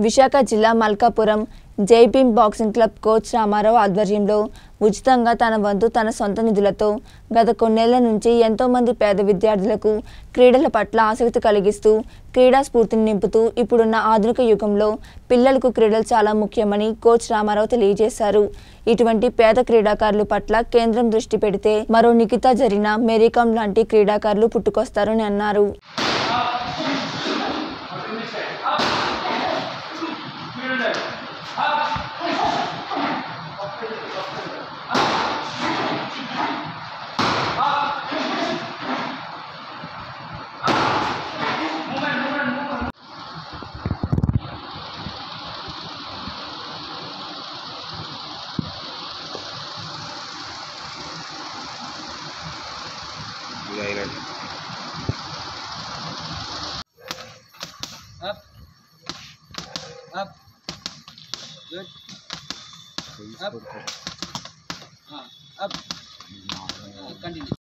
విశాఖ జిల్లా Malkapuram Jai Bhim boxing club coach Ramarao ఆధ్వర్యంలో ఉచితంగా తన వంతు తన సొంత నిధులతో గత కొన్నేళ్ల నుంచి ఎంతో మంది పేద విద్యార్థులకు క్రీడల పట్ల ఆసక్తి కలిగిస్తూ క్రీడా స్ఫూర్తిని నింపుతూ ఇప్పుడున్న ఆధునిక యుగంలో పిల్లలకు క్రీడలు చాలా ముఖ్యమని కోచ్ రామారావు తెలియజేశారు ఇటువంటి పేద క్రీడాకారుల పట్ల కేంద్రం దృష్టి పెడితే మరో నిఖితా జరిగిన మేరీకామ్ లాంటి క్రీడాకారులు పుట్టుకొస్తారని అన్నారు ఇది అయినట్టు up, up, good, up, uh, up, uh, continue.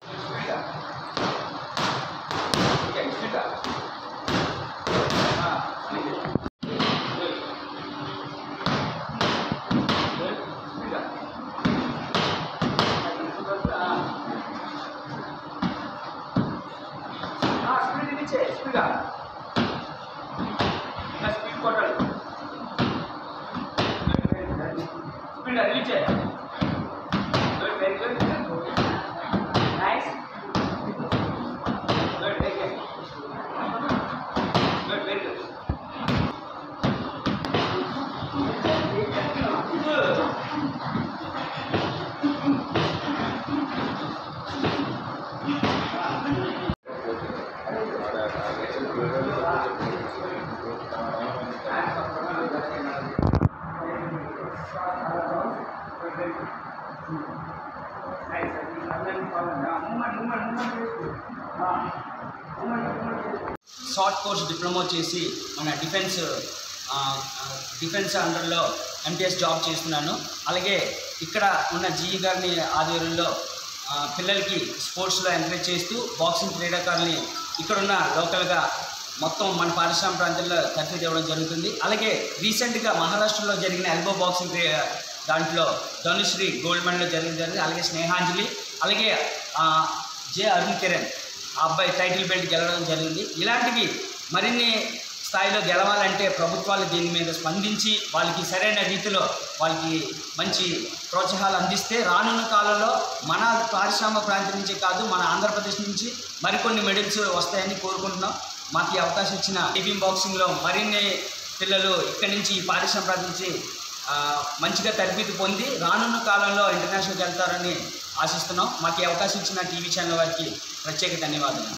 Short course diploma చేసి మన డిఫెన్స్ ఆ, ఆ, డిఫెన్స్ అండర్లో ఎంటీఎస్ జాబ్ చేస్తున్నాను అలాగే ఇక్కడ ఉన్న జీఈ గారిని ఆధ్వర్యంలో ఆ, పిల్లలకి స్పోర్ట్స్లో ఎంకరేజ్ చేస్తూ బాక్సింగ్ క్రీడాకారుల్ని ఇక్కడున్న లోకల్గా మొత్తం మన పారిశ్రామిక ప్రాంతాల్లో తర్ఫీదు ఇవ్వడం జరుగుతుంది అలాగే రీసెంట్గా మహారాష్ట్రలో జరిగిన ఎల్బో బాక్సింగ్ క్రీ- దాంట్లో ధనుశ్రీ గోల్డ్ మెడల్ జరిగింది జరిగింది అలాగే స్నేహాంజలి అలాగే ఆ, జే అరుణ్ కిరణ్ ఆ అబ్బాయి టైటిల్ బెల్ట్ గెలవడం జరిగింది ఇలాంటివి మరిన్ని స్థాయిలో గెలవాలంటే ప్రభుత్వాలు దీని మీద స్పందించి వాళ్ళకి సరైన రీతిలో వాళ్ళకి మంచి ప్రోత్సాహాలు అందిస్తే రానున్న కాలంలో మన పారిశ్రామిక ప్రాంతం నుంచి కాదు మన ఆంధ్రప్రదేశ్ నుంచి మరికొన్ని మెడల్స్ వస్తాయని కోరుకుంటున్నాం మాకు ఈ అవకాశం ఇచ్చిన టీవీఎం బాక్సింగ్లో మరిన్ని పిల్లలు ఇక్కడి నుంచి ఈ పారిశ్రామిక ప్రాంతం నుంచి ఆ, మంచిగా తరబితి పొంది రానున్న కాలంలో ఇంటర్నేషనల్కి వెళ్తారని ఆశిస్తున్నాం మాకు ఈ అవకాశం ఇచ్చిన టీవీ ఛానల్ వారికి ప్రత్యేక ధన్యవాదాలు